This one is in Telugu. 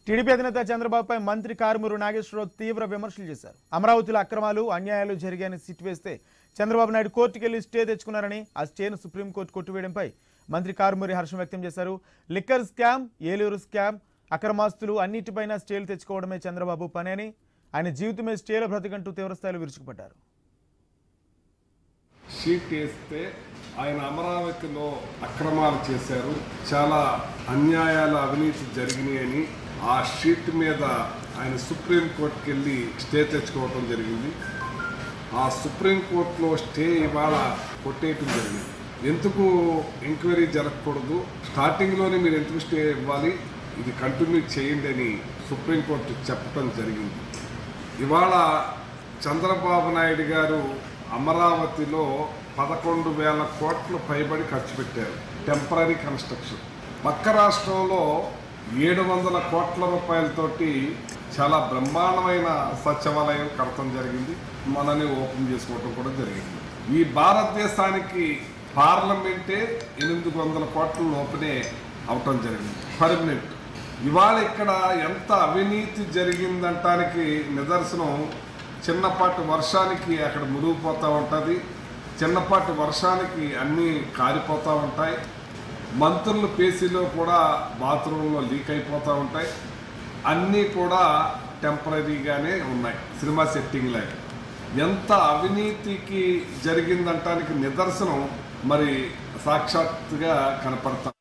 టీడీపీ అధినేత చంద్రబాబుపై మంత్రి కారుమూరు నాగేశ్వరరావు తీవ్ర విమర్శలు చేశారు అమరావతిలో అక్రమాలు అన్యాయాలు జరిగాయని సిట్ వేస్తే చంద్రబాబు నాయుడు కోర్టుకెళ్లి స్టే తెచ్చుకున్నారని ఆ స్టేను సుప్రీంకోర్టు కొట్టివేయడంపై మంత్రి కారుమూరి హర్షం వ్యక్తం చేశారు లిక్కర్ స్కామ్ ఏలూరు స్కామ్ అక్రమాస్తులు అన్నిటిపైన స్టేలు తెచ్చుకోవడమే చంద్రబాబు పని అని ఆయన జీవితమే స్టేల బ్రతికంటూ తీవ్రస్థాయిలో విరుచుకుపడ్డారు షీట్ వేస్తే ఆయన అమరావతిలో అక్రమాలు చేశారు చాలా అన్యాయాల అవినీతి జరిగినాయని ఆ షీట్ మీద ఆయన సుప్రీంకోర్టుకి వెళ్ళి స్టే తెచ్చుకోవటం జరిగింది ఆ సుప్రీంకోర్టులో స్టే ఇవాళ కొట్టేయటం జరిగింది ఎందుకు ఎంక్వైరీ జరగకూడదు స్టార్టింగ్లోనే మీరు ఎందుకు స్టే ఇవ్వాలి ఇది కంటిన్యూ చేయండి అని సుప్రీంకోర్టు చెప్పడం జరిగింది ఇవాళ చంద్రబాబు నాయుడు గారు అమరావతిలో పదకొండు వేల కోట్లు పైబడి ఖర్చు పెట్టారు టెంపరీ కన్స్ట్రక్షన్ పక్క రాష్ట్రంలో ఏడు వందల కోట్ల రూపాయలతోటి చాలా బ్రహ్మాండమైన సచివాలయం కడతం జరిగింది మనని ఓపెన్ చేసుకోవటం కూడా జరిగింది ఈ భారతదేశానికి పార్లమెంటే ఎనిమిది వందల కోట్ల లోపలే అవటం జరిగింది పర్మనెంట్ ఇవాళ ఇక్కడ ఎంత అవినీతి జరిగిందంటానికి నిదర్శనం చిన్నపాటి వర్షానికి అక్కడ మురిగిపోతూ ఉంటుంది చిన్నపాటి వర్షానికి అన్నీ కారిపోతూ ఉంటాయి మంత్రుల పేసీలో కూడా బాత్రూంలో లీక్ అయిపోతూ ఉంటాయి అన్నీ కూడా టెంపరీగానే ఉన్నాయి సినిమా సెట్టింగ్ లాగా ఎంత అవినీతికి జరిగిందంటానికి నిదర్శనం మరి సాక్షాత్తుగా కనపడతా